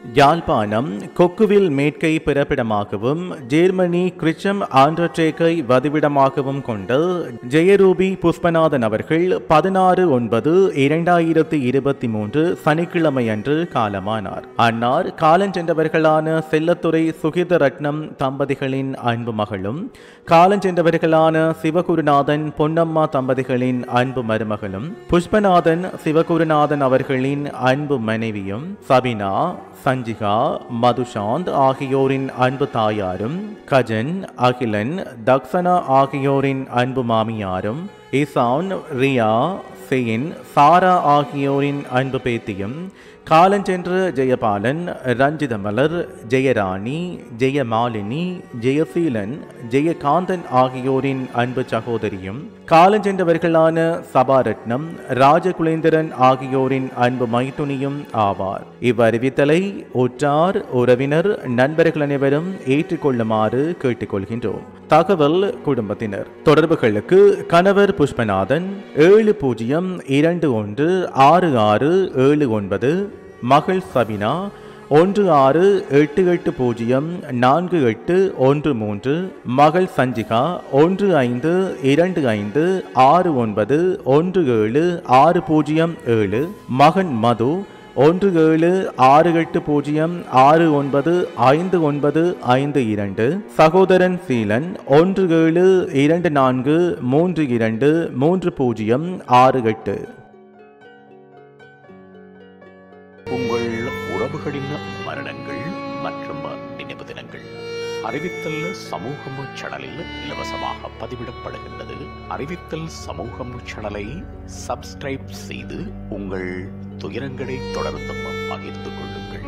யாழ்ப்பாணம் கொக்குவில் மேற்கை பிறப்பிடமாகவும் ஜெர்மனி கிரிச்சம் ஆண்டர்டேக்கை வதிவிடமாகவும் கொண்ட ஜெயரூபி புஷ்பநாதன் அவர்கள் பதினாறு ஒன்பது இரண்டாயிரத்தி இருபத்தி மூன்று சனிக்கிழமை அன்று காலமானார் அன்னார் காலஞ்சென்றவர்களான செல்லத்துறை சுகித ரத்னம் தம்பதிகளின் அன்பு மகளும் காலஞ்சென்றவர்களான சிவகுருநாதன் பொன்னம்மா தம்பதிகளின் அன்பு மருமகளும் புஷ்பநாதன் சிவகுருநாதன் அவர்களின் அன்பு மனைவியும் சபினா சஞ்சிகா மதுஷாந்த் ஆகியோரின் அன்பு தாயாரும் கஜன் அகிலன் தக்ஷனா ஆகியோரின் அன்பு மாமியாரும் இசான் ரியா செயின் சாரா ஆகியோரின் அன்பு பேத்தியும் காலஞ்சென்ற ஜெயபாலன் ரஞ்சிதமலர் ஜெயராணி ஜெயமாலினி ஜெயசீலன் ஜெயகாந்தன் ஆகியோரின் அன்பு சகோதரியும் காலஞ்சென்றவர்களான சபாரத்னம் ராஜகுலேந்திரன் ஆகியோரின் அன்பு மைத்துனியும் ஆவார் இவ்வறிவித்தலை உற்றார் உறவினர் நண்பர்கள் அனைவரும் ஏற்றுக்கொள்ளுமாறு கேட்டுக்கொள்கின்றோம் தகவல் குடும்பத்தினர் தொடர்புகளுக்கு கணவர் புஷ்பநாதன் ஏழு பூஜ்ஜியம் இரண்டு ஒன்று ஆறு ஆறு ஏழு ஒன்பது மகள் சபினா ஒன்று ஆறு எட்டு எட்டு பூஜ்ஜியம் நான்கு எட்டு ஒன்று மூன்று மகள் சஞ்சிகா ஒன்று ஐந்து இரண்டு ஐந்து ஆறு ஒன்பது ஒன்று ஏழு ஆறு பூஜ்ஜியம் ஏழு மகன் மது ஒன்று ஏழு ஆறு எட்டு பூஜ்ஜியம் ஆறு ஒன்பது ஐந்து ஒன்பது ஐந்து இரண்டு சகோதரன் சீலன் ஒன்று ஏழு இரண்டு நான்கு மூன்று இரண்டு மூன்று பூஜ்ஜியம் ஆறு எட்டு உங்கள் உறவுகளின் மரணங்கள் மற்றும் நினைவு தினங்கள் அறிவித்தல் சமூகம் சேனலில் இலவசமாக பதிவிடப்படுகின்றது அறிவித்தல் சமூகம் சேனலை சப்ஸ்கிரைப் செய்து உங்கள் துயரங்களை தொடர்ந்தும் பகிர்ந்து கொள்ளுங்கள்